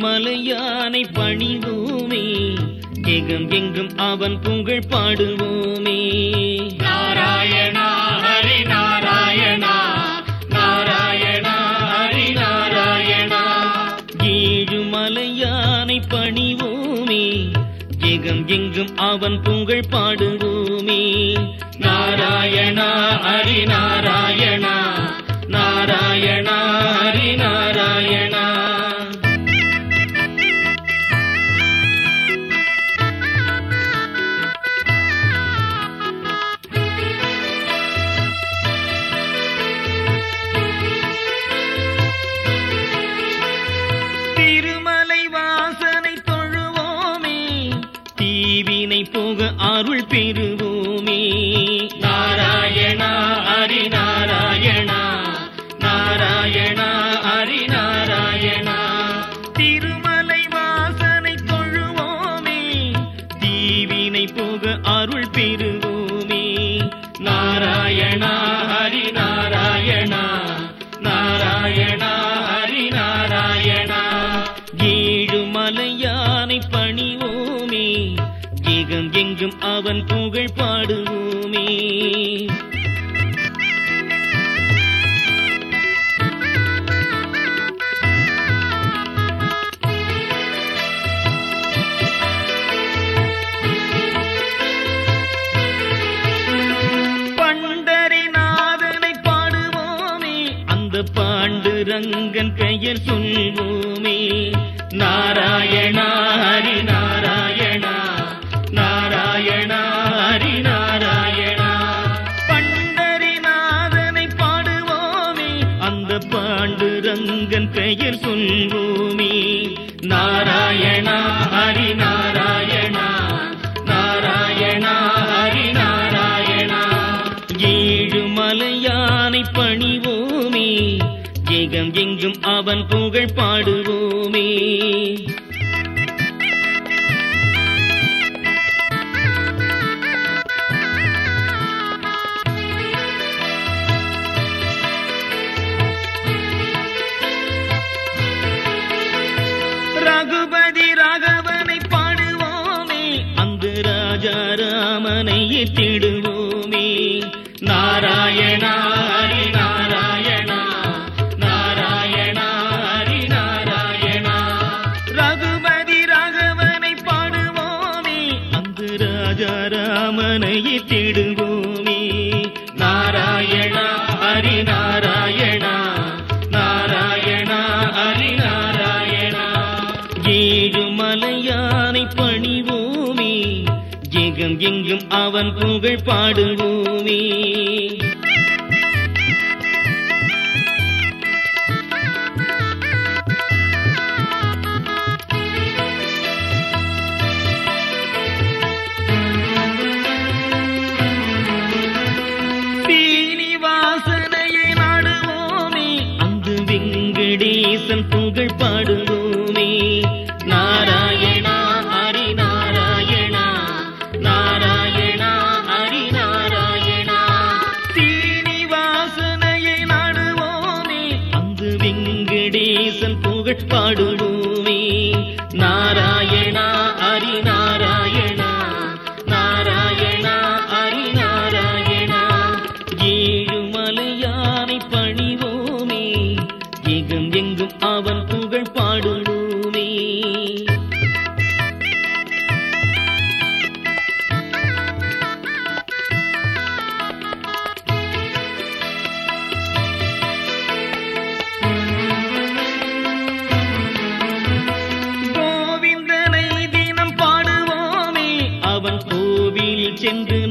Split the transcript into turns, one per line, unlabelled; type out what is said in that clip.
ஏழுமலையானை பணிவோமே எங்கும் எங்கும் அவன் புகழ் பாடுவோமே
நாராயணா ஹரி நாராயணா நாராயணா ஹரி நாராயணா
ஏழுமலையானை பணிவோமே எங்கும் எங்கும் அவன் புகழ் பாடுவோமே
நாராயணா ஹரி நாராயணா நாராயணா ஹரி நாராயணா
திருமலை வாசனை தொழுவோமே தீவினை போக அருள் பெறுவோமே
நாராயணா ஹரி நாராயணா நாராயணா ஹரி நாராயணா
திருமலை வாசனை தொழுவோமே தீவினை போக அருள் பெறுவோமே
நாராயணா ஹரி நாராயணா நாராயணா ஹரி நாராயணா
ஏழுமலையானை பணிவோமே ஏகம் எங்கும் அவன் புகழ் பாடுவோமே பண்டரிநாதனை பாடுவோமே அந்த பாண்டுரங்கன் பெயர் சொல்வோமே
நாராயணா ஹரி நாராயணா நாராயணா ஹரி நாராயணா
பண்டரிநாதனை பாடுவோமே அந்த பாண்டுரங்கன் பெயர் சொல்வோமே
நாராயணா ஹரி நாராயணா நாராயணா ஹரி நாராயணா
ஏழுமலையானை பணிவோமே ஏகம் எங்கும் அவன் புகழ் பாடுவோமே ரகுபதி ராகவனை பாடுவோமே அந்த ராஜாராமனை எத்திடுவோமே
நாராயணா ஹரி நாராயணா நாராயணா ஹரி நாராயணா
ரகுபதி ராகவனை பாடுவோமே அந்த ராஜாராமனை எத்திடுவோமே
நாராயணா ஹரி நாராயணா நாராயணா ஹரி நாராயணா
ஏழுமலையானை பணிவோமே எங்கும் எங்கும் அவன் புகழ் பாடுவோமே சீனிவாசனையை நாடுவோமே அந்த வெங்கடேசன் புகழ் பாடுவோமே
நாராயணா ஹரி நாராயணா நாராயணா ஹரி நாராயணா
சீனிவாசனையை நாடுவோமே அந்த வெங்கடேசன் புகழ் பாடுவோமே
நாராயணா ஹரி நாராயணா நாராயணா ஹரி நாராயணா
ஏழுமலையானை பணிவோமே எங்கும் எங்கும் அவன் புகழ் பாடுவோமே கோவிந்தனை தினம் பாடுவோமே அவன் கோவில் சென்று